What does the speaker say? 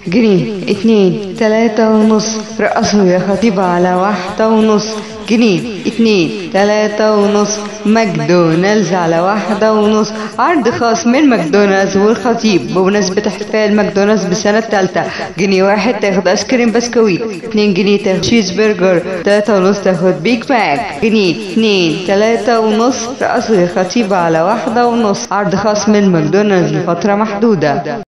جنيه اتنين تلاتة ونص رقصوا يا خطيبة على واحدة ونص جنيه اتنين تلاتة ونص ماكدونالدز على واحدة ونص عرض خاص من ماكدونالدز والخطيب بمناسبة احتفال ماكدونالدز بالسنة التالتة جنيه واحد تاخد ايس كريم بسكويت اتنين جنيه تاخد تشيز برجر تلاتة ونص تاخد بيج ماك جنيه اتنين تلاتة ونص رقصوا يا خطيبة على واحدة ونص عرض خاص من ماكدونالدز لفترة محدودة